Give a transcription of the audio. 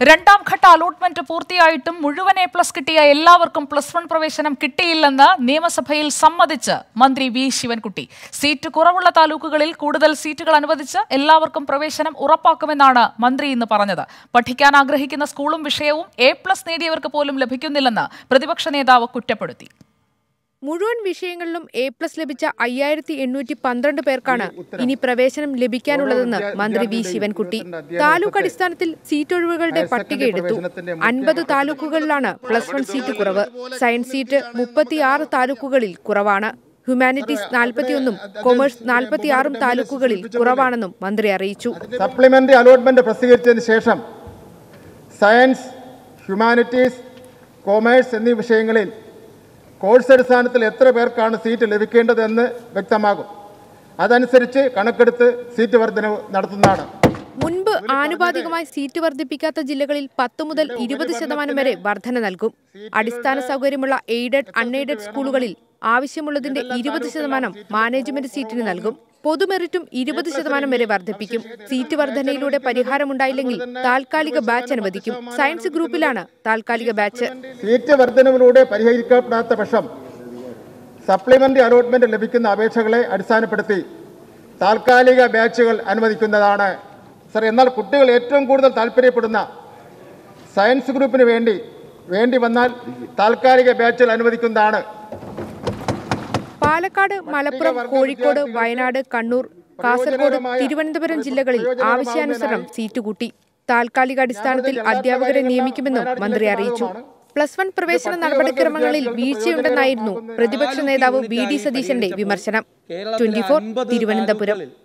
രണ്ടാം ഘട്ട അലോട്ട്മെന്റ് പൂർത്തിയായിട്ടും മുഴുവൻ എ പ്ലസ് കിട്ടിയ എല്ലാവർക്കും പ്ലസ് വൺ പ്രവേശനം കിട്ടിയില്ലെന്ന് നിയമസഭയിൽ സമ്മതിച്ച് മന്ത്രി വി ശിവൻകുട്ടി സീറ്റ് കുറവുള്ള താലൂക്കുകളിൽ കൂടുതൽ സീറ്റുകൾ അനുവദിച്ച് എല്ലാവർക്കും പ്രവേശനം ഉറപ്പാക്കുമെന്നാണ് മന്ത്രി ഇന്ന് പറഞ്ഞത് പഠിക്കാൻ ആഗ്രഹിക്കുന്ന സ്കൂളും വിഷയവും എ പ്ലസ് നേടിയവർക്ക് പോലും ലഭിക്കുന്നില്ലെന്ന് പ്രതിപക്ഷ നേതാവ് കുറ്റപ്പെടുത്തി മുഴുവൻ വിഷയങ്ങളിലും എ പ്ലസ് ലഭിച്ച അയ്യായിരത്തി എണ്ണൂറ്റി പന്ത്രണ്ട് പേർക്കാണ് ഇനി പ്രവേശനം ലഭിക്കാനുള്ളതെന്ന് മന്ത്രി വി ശിവൻകുട്ടി താലൂക്ക് അടിസ്ഥാനത്തിൽ സീറ്റ് ഒഴിവുകളുടെ പട്ടിക എടുത്തു അൻപത് താലൂക്കുകളിലാണ് പ്ലസ് വൺ സീറ്റ് കുറവ് സയൻസ് സീറ്റ് മുപ്പത്തിയാറ് താലൂക്കുകളിൽ കുറവാണ് ഹ്യൂമാനിറ്റീസ് നാൽപ്പത്തിയൊന്നും കൊമേഴ്സ് നാൽപ്പത്തിയാറും താലൂക്കുകളിൽ കുറവാണെന്നും മന്ത്രി അറിയിച്ചു സപ്ലിമെന്ററി അലോട്ട്മെന്റ് പ്രസിദ്ധീകരിച്ചതിന് ശേഷം സയൻസ് ഹ്യൂമാനിറ്റീസ് കോമേഴ്സ് എന്നീ വിഷയങ്ങളിൽ കോഴ്സ് അടിസ്ഥാനത്തിൽ എത്ര പേർക്കാണ് സീറ്റ് ലഭിക്കേണ്ടതെന്ന് വ്യക്തമാകും അതനുസരിച്ച് കണക്കെടുത്ത് സീറ്റ് വർധനവ് നടത്തുന്നതാണ് മുൻപ് ആനുപാതികമായി സീറ്റ് വർദ്ധിപ്പിക്കാത്ത ജില്ലകളിൽ പത്ത് മുതൽ ഇരുപത് ശതമാനം വരെ വർധന നൽകും അടിസ്ഥാന സൗകര്യമുള്ള എയ്ഡഡ് അൺഎയ്ഡഡ് സ്കൂളുകളിൽ ആവശ്യമുള്ളതിന്റെ ഇരുപത് ശതമാനം മാനേജ്മെന്റ് സീറ്റിന് നൽകും പൊതുമെറിറ്റും ഇരുപത് ശതമാനം വരെ വർദ്ധിപ്പിക്കും സീറ്റ് വർധനയിലൂടെ പരിഹാരമുണ്ടായില്ലെങ്കിൽ താൽക്കാലിക ബാച്ച് അനുവദിക്കും സയൻസ് ഗ്രൂപ്പിലാണ് താൽക്കാലിക ബാച്ച് സീറ്റ് വർധനവിലൂടെ പരിഹരിക്കപ്പെടാത്ത പക്ഷം സപ്ലിമെന്ററി അലോട്ട്മെന്റ് ലഭിക്കുന്ന അപേക്ഷകളെ അടിസ്ഥാനപ്പെടുത്തി താൽക്കാലിക ബാച്ചുകൾ അനുവദിക്കുന്നതാണ് സർ എന്നാൽ കുട്ടികൾ ഏറ്റവും കൂടുതൽ താല്പര്യപ്പെടുന്ന സയൻസ് ഗ്രൂപ്പിന് വേണ്ടി വേണ്ടി വന്നാൽ താൽക്കാലിക ബാച്ചുകൾ അനുവദിക്കുന്നതാണ് പാലക്കാട് മലപ്പുറം കോഴിക്കോട് വയനാട് കണ്ണൂർ കാസർഗോഡ് തിരുവനന്തപുരം ജില്ലകളിൽ ആവശ്യാനുസരണം സീറ്റ് കൂട്ടി താൽക്കാലിക അടിസ്ഥാനത്തിൽ അധ്യാപകരെ നിയമിക്കുമെന്നും മന്ത്രി അറിയിച്ചു പ്ലസ് വൺ പ്രവേശന നടപടിക്രമങ്ങളിൽ വീഴ്ചയുണ്ടെന്നായിരുന്നു പ്രതിപക്ഷ നേതാവ് വി ഡി സതീശന്റെ വിമർശനം ട്വന്റി തിരുവനന്തപുരം